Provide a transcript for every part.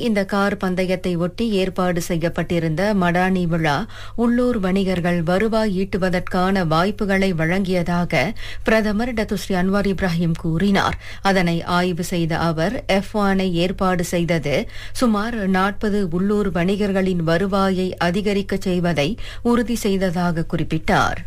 இந்த கார் பந்தயத்தை ஒட்டி ஏற்பாடு செய்யப்பட்டிருந்த மடானி விழா உள்ளூர் வணிகர்கள் வருவாய் ஈட்டுவதற்கான வாய்ப்புகளை வழங்கியதாக பிரதமர் டத்துஸ்ரீ அன்வார் இப்ராஹிம் கூறினார் அதனை ஆய்வு செய்த அவர் எஃப் ஒனை ஏற்பாடு செய்தது சுமார் நாற்பது உள்ளூர் வணிகர்களின் வருவாயை அதிகரிக்கச் செய்வதை உறுதி செய்ததாக குறிப்பிட்டார்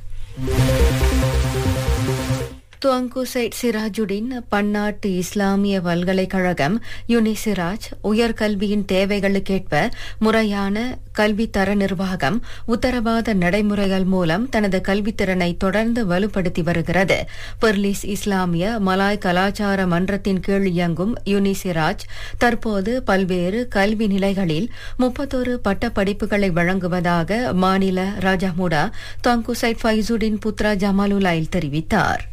துவங்கு சைட் சிராஜுடின் பன்னாட்டு இஸ்லாமிய பல்கலைக்கழகம் யுனிசிராஜ் உயர்கல்வியின் தேவைகளுக்கேற்ப முறையான கல்வித்தர நிர்வாகம் உத்தரவாத நடைமுறைகள் மூலம் தனது கல்வித்திறனை தொடர்ந்து வலுப்படுத்தி வருகிறது பெர்லிஸ் இஸ்லாமிய மலாய் கலாச்சார மன்றத்தின் கீழ் இயங்கும் யுனிசிராஜ் தற்போது பல்வேறு கல்வி நிலைகளில் முப்பத்தொரு பட்ட படிப்புகளை வழங்குவதாக மாநில ராஜாமுடா துவங்கு சைட் ஃபைசுடின் புத்ரா ஜமாலுலாயில் தெரிவித்தார்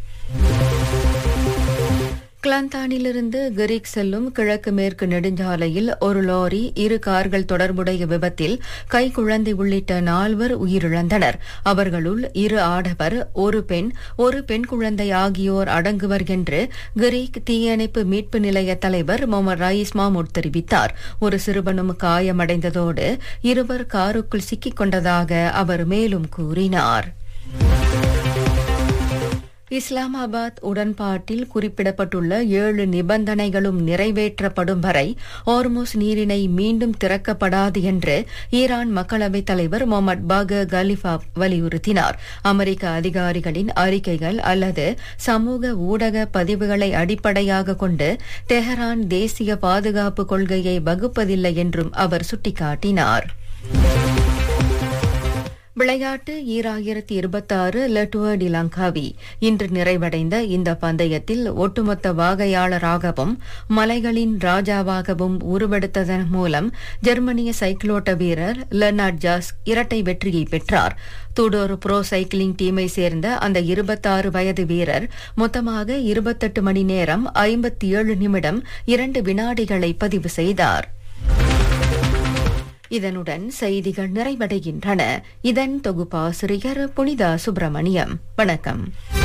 கிளாந்தானிலிருந்து கிரீக் செல்லும் கிழக்கு மேற்கு நெடுஞ்சாலையில் ஒரு லாரி இரு கார்கள் தொடர்புடைய விபத்தில் கைக்குழந்தை உள்ளிட்ட நால்வர் உயிரிழந்தனர் அவர்களுள் இரு ஆடவர் ஒரு பெண் ஒரு பெண் குழந்தை ஆகியோர் அடங்குவர் என்று கிரீக் தீயணைப்பு மீட்பு நிலைய தலைவர் முகமது ரயீஸ் மாமூட் தெரிவித்தார் ஒரு சிறுவனும் காயமடைந்ததோடு இருவர் காருக்குள் சிக்கிக் கொண்டதாக அவர் மேலும் கூறினார் இஸ்லாமாபாத் உடன்பாட்டில் குறிப்பிடப்பட்டுள்ள ஏழு நிபந்தனைகளும் நிறைவேற்றப்படும் வரை ஓர்மோஸ் நீரிணை மீண்டும் திறக்கப்படாது என்று ஈரான் மக்களவைத் தலைவர் முகமது பாக கலிஃபா வலியுறுத்தினார் அமெரிக்க அதிகாரிகளின் அறிக்கைகள் அல்லது சமூக ஊடக பதிவுகளை அடிப்படையாக கொண்டு தெஹரான் தேசிய பாதுகாப்பு கொள்கையை வகுப்பதில்லை என்றும் அவர் சுட்டிக்காட்டினார் விளையாட்டு ஈராயிரத்தி இருபத்தாறு லட்டுவ டிலங்காவி இன்று நிறைவடைந்த இந்த பந்தயத்தில் ஒட்டுமொத்த வாகையாளராகவும் மலைகளின் ராஜாவாகவும் உருவெடுத்ததன் மூலம் ஜெர்மனிய சைக்ளோட்ட வீரர் லெர்னார்ட் ஜாஸ் இரட்டை வெற்றியை பெற்றார் தூடோர் ப்ரோ சைக்கிளிங் டீமை சேர்ந்த அந்த இருபத்தாறு வயது வீரர் மொத்தமாக இருபத்தெட்டு மணி நேரம் ஐம்பத்தி ஏழு நிமிடம் இரண்டு வினாடிகளை பதிவு செய்தார் இதனுடன் செய்திகள் நிறைவடைகின்றன இதன் தொகுப்பாசிரியர் புனிதா சுப்பிரமணியம் வணக்கம்